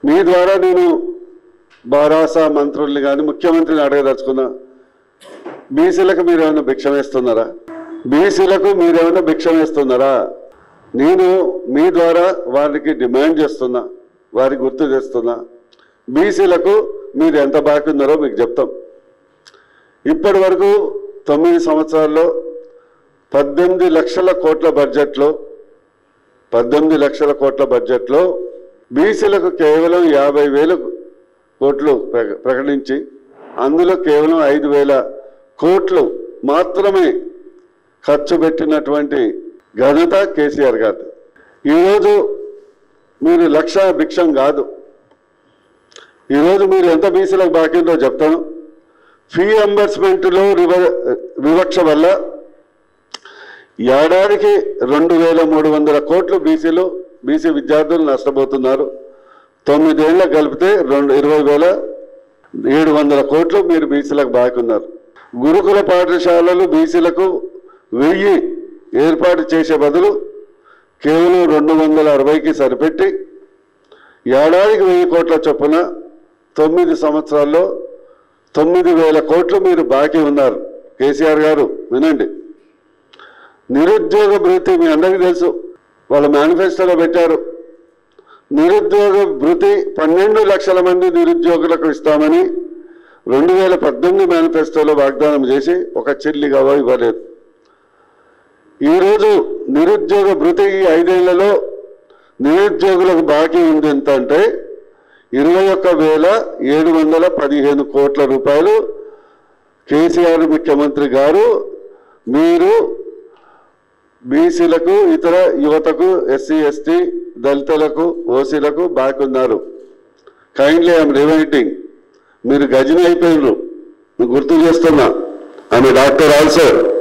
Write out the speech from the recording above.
మీ ద్వారా నేను బారాసా మంత్రుల్ని కానీ ముఖ్యమంత్రిని అడగదలుచుకున్నా బీసీలకు మీరు ఏమైనా భిక్షం వేస్తున్నారా బీసీలకు మీరేమైనా భిక్షం వేస్తున్నారా నేను మీ ద్వారా వారికి డిమాండ్ చేస్తున్నా వారికి గుర్తు చేస్తున్నా బీసీలకు మీరు ఎంత బాకీ ఉన్నారో మీకు చెప్తాం ఇప్పటి వరకు తొమ్మిది సంవత్సరాల్లో పద్దెనిమిది లక్షల కోట్ల బడ్జెట్లో పద్దెనిమిది లక్షల కోట్ల బడ్జెట్లో బీసీలకు కేవలం యాభై వేలు కోట్లు ప్ర- ప్రకటించి అందులో కేవలం ఐదు వేల కోట్లు మాత్రమే ఖర్చు పెట్టినటువంటి ఘనత కేసీఆర్ గారు ఈరోజు మీరు లక్ష భిక్షం కాదు ఈరోజు మీరు ఎంత బీసీలకు బాకీ ఉందో చెప్తాను ఫీ ఎంబర్స్మెంట్లో రివ వివక్ష వల్ల ఏడాదికి రెండు వేల మూడు వందల కోట్లు బీసీలు బీసీ విద్యార్థులు నష్టపోతున్నారు తొమ్మిదేళ్ల కలిపితే రెండు ఇరవై వేల ఏడు వందల కోట్లు మీరు బీసీలకు బాకీ ఉన్నారు గురుకుల పాఠశాలలు బీసీలకు వెయ్యి ఏర్పాటు చేసే బదులు కేవలం రెండు వందల అరవైకి సరిపెట్టి ఏడాదికి వెయ్యి కోట్ల చొప్పున తొమ్మిది సంవత్సరాల్లో తొమ్మిది వేల కోట్లు మీరు బాకీ ఉన్నారు కేసీఆర్ గారు వినండి నిరుద్యోగ భృతి మీ అందరికీ తెలుసు వాళ్ళ మేనిఫెస్టోలో పెట్టారు నిరుద్యోగ భృతి పన్నెండు లక్షల మంది నిరుద్యోగులకు ఇస్తామని రెండు వేల పద్దెనిమిది మేనిఫెస్టోలో వాగ్దానం చేసి ఒక చిల్లిగా ఇవ్వలేదు ఈరోజు నిరుద్యోగ భృతి ఈ ఐదేళ్లలో నిరుద్యోగులకు బాకీ ఉంది ఎంత అంటే ఇరవై ఒక్క వేల ఏడు వందల పదిహేను కోట్ల రూపాయలు కేసీఆర్ ముఖ్యమంత్రి గారు మీరు బీసీలకు ఇతర యువతకు ఎస్సీ ఎస్టీ దళితులకు ఓసీలకు బాకీ ఉన్నారు కైండ్లీ ఐఎమ్ రిమైండింగ్ మీరు గజని అయిపోయినారు మీకు గుర్తు చేస్తున్నా ఆమె డాక్టర్ ఆల్సో